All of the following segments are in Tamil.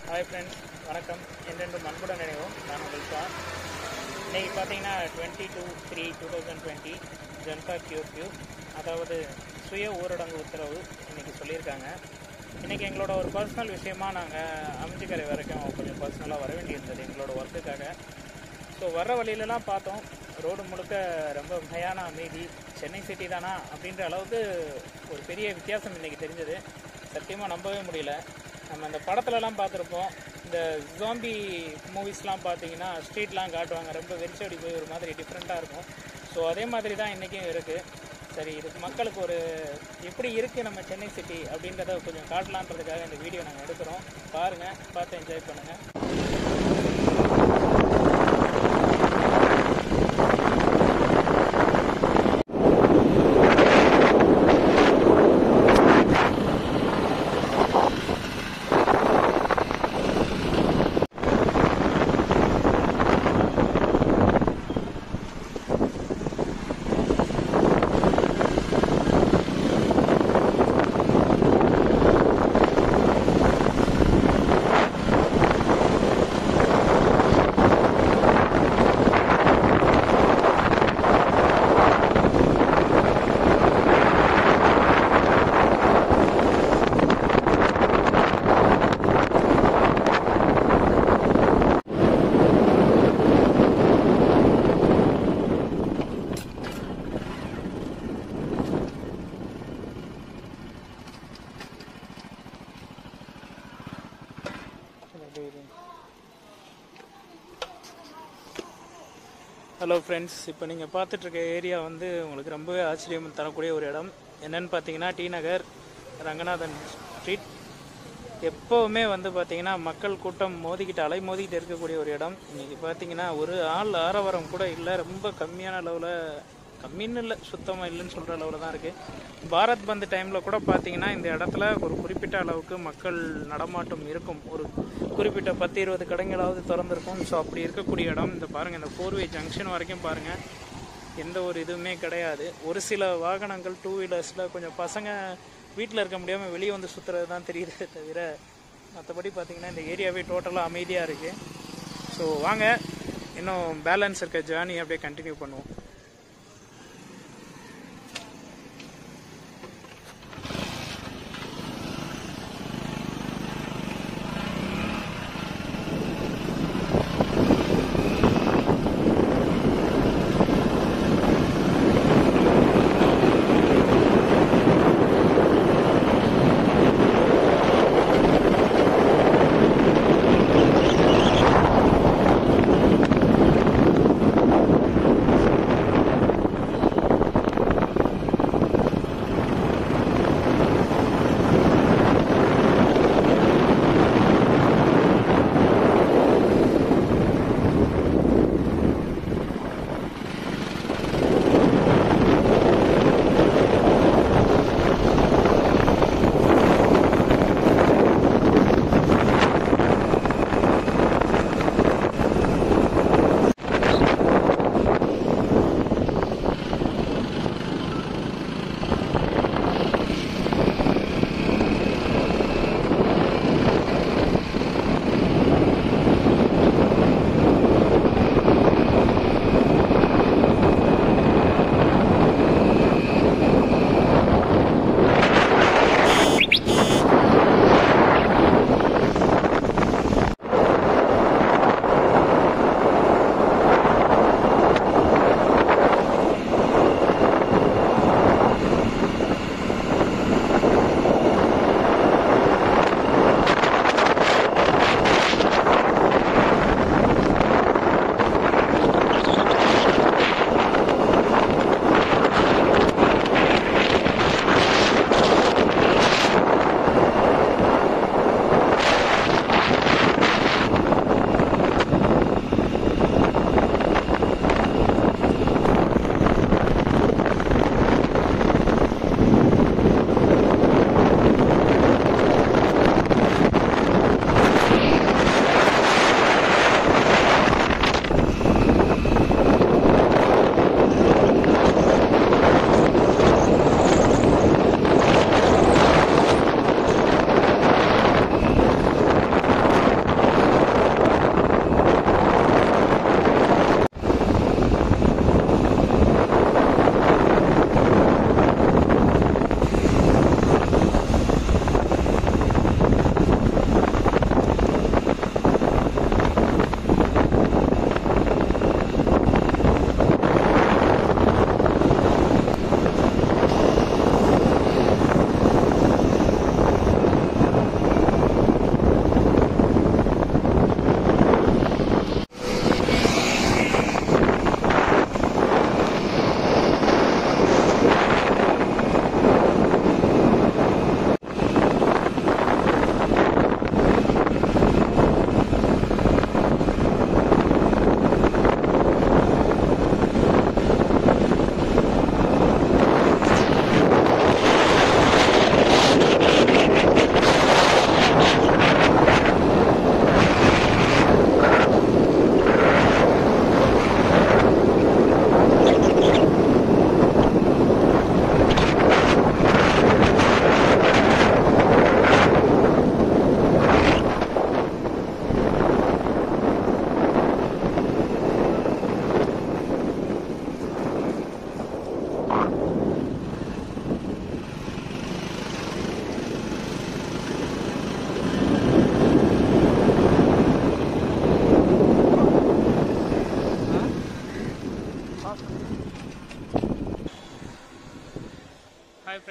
ஹாய் ஃப்ரெண்ட்ஸ் வணக்கம் என்றென்று அன்புடன் நினைவோம் நான் உங்கள் சார் இன்றைக்கி பார்த்தீங்கன்னா twenty two three two thousand twenty Janata கியூ அதாவது சுய ஊரடங்கு உத்தரவு இன்றைக்கி சொல்லியிருக்காங்க இன்றைக்கி எங்களோட ஒரு பர்சனல் விஷயமா நாங்கள் அமைஞ்சிக்கரை வரைக்கும் கொஞ்சம் பர்சனலாக வர வேண்டியிருந்தது எங்களோட ஒர்க்குக்காக ஸோ வர்ற வழியிலலாம் பார்த்தோம் ரோடு முழுக்க ரொம்ப மயான அமைதி சென்னை சிட்டி தானா அப்படின்ற அளவுக்கு ஒரு பெரிய வித்தியாசம் இன்றைக்கி தெரிஞ்சது சத்தியமாக நம்பவே முடியல நம்ம இந்த படத்துலலாம் பார்த்துருப்போம் இந்த ஜாம்பி மூவிஸ்லாம் பார்த்தீங்கன்னா ஸ்ட்ரீட்லாம் காட்டுவாங்க ரொம்ப வெறிச்சோடி போய் ஒரு மாதிரி டிஃப்ரெண்ட்டாக இருக்கும் ஸோ அதே மாதிரி தான் இன்றைக்கும் இருக்குது சரி இதுக்கு மக்களுக்கு ஒரு எப்படி இருக்குது நம்ம சென்னை சிட்டி அப்படின்றத கொஞ்சம் காட்டலான்றதுக்காக இந்த வீடியோ நாங்கள் எடுக்கிறோம் பாருங்கள் பார்த்து என்ஜாய் பண்ணுங்கள் ஹலோ ஃப்ரெண்ட்ஸ் இப்போ நீங்கள் பார்த்துட்ருக்க ஏரியா வந்து உங்களுக்கு ரொம்பவே ஆச்சரியம் தரக்கூடிய ஒரு இடம் என்னன்னு பார்த்தீங்கன்னா டி நகர் ரங்கநாதன் ஸ்ட்ரீட் எப்போவுமே வந்து பார்த்தீங்கன்னா மக்கள் கூட்டம் மோதிக்கிட்டு அலை மோதிக்கிட்டு இருக்கக்கூடிய ஒரு இடம் இன்னைக்கு பார்த்தீங்கன்னா ஒரு ஆள் ஆரவாரம் கூட இல்லை ரொம்ப கம்மியான அளவில் கம்மின்னு இல்லை சுத்தமாக இல்லைன்னு சொல்கிற அளவில் தான் இருக்குது பாரத் பந்த் டைமில் கூட பார்த்தீங்கன்னா இந்த இடத்துல ஒரு குறிப்பிட்ட அளவுக்கு மக்கள் நடமாட்டம் இருக்கும் ஒரு குறிப்பிட்ட பத்து இருபது கடைகளாவது திறந்திருக்கும் ஸோ அப்படி இருக்கக்கூடிய இடம் இந்த பாருங்கள் இந்த ஃபோர்வே ஜங்ஷன் வரைக்கும் பாருங்கள் எந்த ஒரு இதுவுமே கிடையாது ஒரு சில வாகனங்கள் டூ வீலர்ஸில் கொஞ்சம் பசங்க வீட்டில் இருக்க முடியாமல் வெளியே வந்து சுற்றுறது தான் தெரியுதே தவிர மற்றபடி பார்த்தீங்கன்னா இந்த ஏரியாவே டோட்டலாக அமைதியாக இருக்குது ஸோ வாங்க இன்னும் பேலன்ஸ் இருக்க ஜேர்னி அப்படியே கண்டினியூ பண்ணுவோம்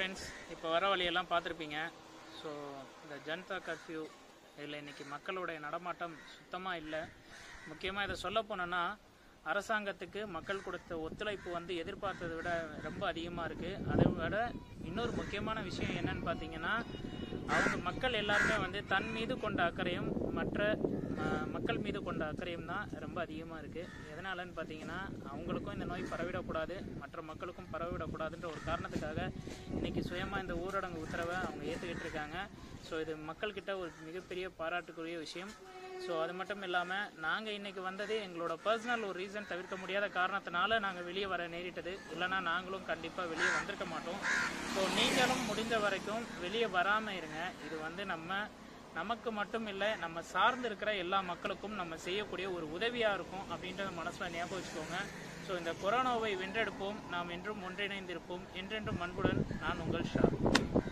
ஃப்ரெண்ட்ஸ் இப்போ வர வழியெல்லாம் பார்த்துருப்பீங்க ஸோ இந்த ஜனதா கர்ஃப்யூ இதில் இன்னைக்கு மக்களுடைய நடமாட்டம் சுத்தமாக இல்லை முக்கியமாக இதை சொல்ல போனோன்னா அரசாங்கத்துக்கு மக்கள் கொடுத்த ஒத்துழைப்பு வந்து எதிர்பார்த்ததை விட ரொம்ப அதிகமாக இருக்குது அதை விட இன்னொரு முக்கியமான விஷயம் என்னன்னு பார்த்தீங்கன்னா அவங்க மக்கள் எல்லாருமே வந்து தன் மீது கொண்ட அக்கறையும் மற்ற ம- மக்கள் மீது கொண்ட அக்கறையும் தான் ரொம்ப அதிகமாக இருக்குது எதனாலன்னு பார்த்தீங்கன்னா அவங்களுக்கும் இந்த நோய் பரவிடக்கூடாது மற்ற மக்களுக்கும் பரவிடக்கூடாதுன்ற ஒரு காரணத்துக்காக இன்னைக்கு சுயமாக இந்த ஊரடங்கு உத்தரவை அவங்க ஏற்றுக்கிட்டு இருக்காங்க ஸோ இது மக்கள்கிட்ட ஒரு மிகப்பெரிய பாராட்டுக்குரிய விஷயம் ஸோ அது மட்டும் இல்லாமல் நாங்கள் இன்னைக்கு வந்தது எங்களோட பர்சனல் ஒரு ரீசன் தவிர்க்க முடியாத காரணத்தினால நாங்கள் வெளியே வர நேரிட்டது இல்லைன்னா நாங்களும் கண்டிப்பாக வெளியே வந்திருக்க மாட்டோம் ஸோ நீங்களும் முடிஞ்ச வரைக்கும் வெளியே வராமல் இருங்க இது வந்து நம்ம நமக்கு மட்டும் இல்லை நம்ம சார்ந்து இருக்கிற எல்லா மக்களுக்கும் நம்ம செய்யக்கூடிய ஒரு உதவியாக இருக்கும் அப்படின்றத மனசில் ஞாபகம் வச்சுக்கோங்க ஸோ இந்த கொரோனாவை வென்றெடுப்போம் நாம் என்றும் ஒன்றிணைந்திருப்போம் என்றென்றும் அன்புடன் நான் உங்கள் ஷா